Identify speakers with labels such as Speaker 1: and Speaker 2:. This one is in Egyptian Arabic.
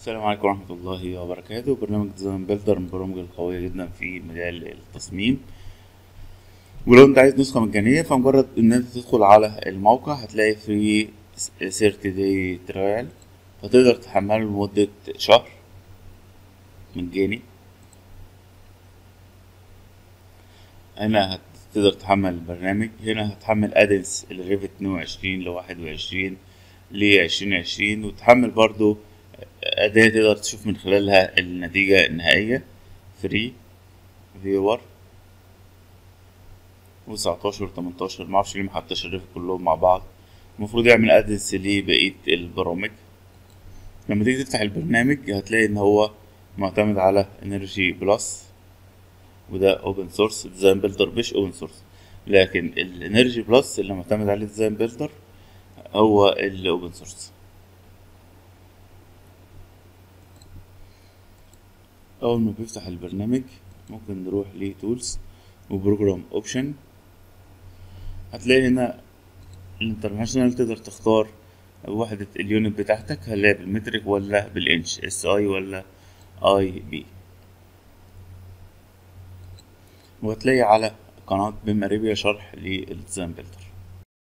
Speaker 1: السلام عليكم ورحمة الله وبركاته برنامج ديزاين بيلدر من البرامج القوية جدا في مجال التصميم ولو انت عايز نسخة مجانية فمجرد ان انت تدخل على الموقع هتلاقي في سيرتي داي ترايل فتقدر تحمله لمدة شهر مجاني هنا هتقدر تحمل البرنامج هنا هتحمل ادنس الريفت اتنين وعشرين لواحد وعشرين لعشرين عشرين وتحمل برضو أداة تقدر تشوف من خلالها النتيجة النهائية فري فيور وتسعتاشر تمنتاشر معرفش ليه محطش الريف كلهم مع بعض المفروض يعمل ادنس لبقية البرامج لما تيجي تفتح البرنامج هتلاقي ان هو معتمد على انرجي بلس وده اوبن سورس ديزاين بيلدر مش اوبن سورس لكن الانرجي بلس اللي معتمد عليه ديزاين بيلدر هو الاوبن سورس اول ما بيفتح البرنامج ممكن نروح لتولز وبروجرام اوبشن هتلاقي هنا الانترناشونال تقدر تختار وحدة اليونت بتاعتك هل هي بالمترك ولا بالانش اس اي ولا اي بي وهتلاقي على قناة بيم اريبيا شرح للديزاين بيلدر